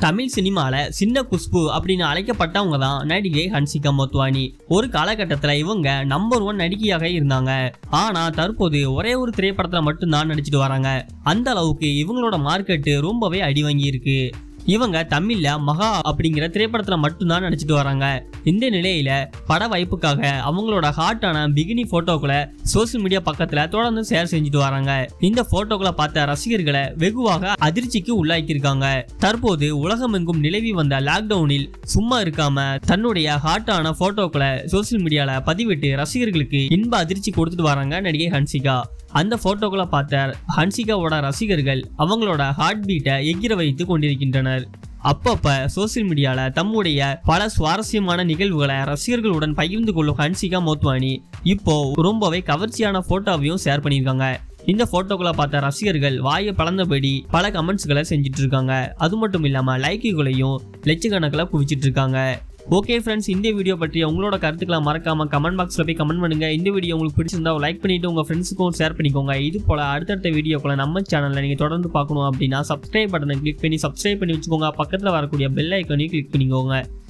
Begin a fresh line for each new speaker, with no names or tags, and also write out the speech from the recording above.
தமிழ் சினிமால சின்ன குஷ்பு அப்படின்னு அழைக்கப்பட்டவங்க தான் நடிகை ஹன்சிகா மோத்வானி ஒரு காலகட்டத்தில் இவங்க நம்பர் ஒன் நடிகையாக இருந்தாங்க ஆனா தற்போது ஒரே ஒரு திரைப்படத்துல மட்டும்தான் நடிச்சிட்டு வராங்க அந்த அளவுக்கு இவங்களோட மார்க்கெட்டு ரொம்பவே அடி வாங்கி இருக்கு இவங்க தமிழ்ல மகா அப்படிங்கிற திரைப்படத்துல மட்டும்தான் நடிச்சிட்டு வராங்க இந்த நிலையில பட வாய்ப்புக்காக அவங்களோட ஹாட்டான பிகினி போட்டோக்களை சோசியல் மீடியா பக்கத்துல தொடர்ந்து ஷேர் செஞ்சுட்டு வராங்க இந்த போட்டோக்களை பார்த்த ரசிகர்களை வெகுவாக அதிர்ச்சிக்கு உள்ளாக்கியிருக்காங்க தற்போது உலகமெங்கும் நிலவி வந்த லாக்டவுனில் சும்மா இருக்காம தன்னுடைய ஹாட்டான போட்டோக்களை சோசியல் மீடியால பதிவிட்டு ரசிகர்களுக்கு இன்ப அதிர்ச்சி கொடுத்துட்டு வராங்க நடிகை ஹன்சிகா அந்த போட்டோக்களை பார்த்த ஹன்சிகாவோட ரசிகர்கள் அவங்களோட ஹார்ட் பீட்டை எகிர வைத்து கொண்டிருக்கின்றனர் அப்பப்ப சோசியல் மீடியால தம்முடைய பல சுவாரஸ்யமான நிகழ்வுகளை ரசிகர்களுடன் பகிர்ந்து கொள்ளும் ஹன்சிகா மோத்வானி இப்போ ரொம்பவே கவர்ச்சியான போட்டோவையும் ஷேர் பண்ணியிருக்காங்க இந்த போட்டோக்களை பார்த்த ரசிகர்கள் வாயை பழந்தபடி பல கமெண்ட்ஸ்களை செஞ்சுட்டு இருக்காங்க அது மட்டும் இல்லாம லைக்குகளையும் லட்சக்கணக்கில் குவிச்சிட்டு இருக்காங்க ஓகே ஃப்ரெண்ட்ஸ் இந்த வீடியோ பற்றி உங்களோட கருத்துக்களை மறக்காம கமெண்ட் பாக்ஸில் போய் கமெண்ட் பண்ணுங்க இந்த வீடியோ உங்களுக்கு பிடிச்சிருந்தா லைக் பண்ணிட்டு உங்க ஃப்ரெண்ட்ஸுக்கும் ஷேர் பண்ணிக்கோங்க இது போல அடுத்தடுத்த வீடியோக்களை நம்ம சேனல்ல நீங்க தொடர்ந்து பார்க்கணும் அப்படின்னா சப்ஸ்கிரைப் பட்டனை கிளிக் பண்ணி சப்ஸ்கிரைப் பண்ணி வச்சுக்கோங்க பக்கத்தில் வரக்கூடிய பெல் ஐக்கனையும் கிளிக் பண்ணிக்கோங்க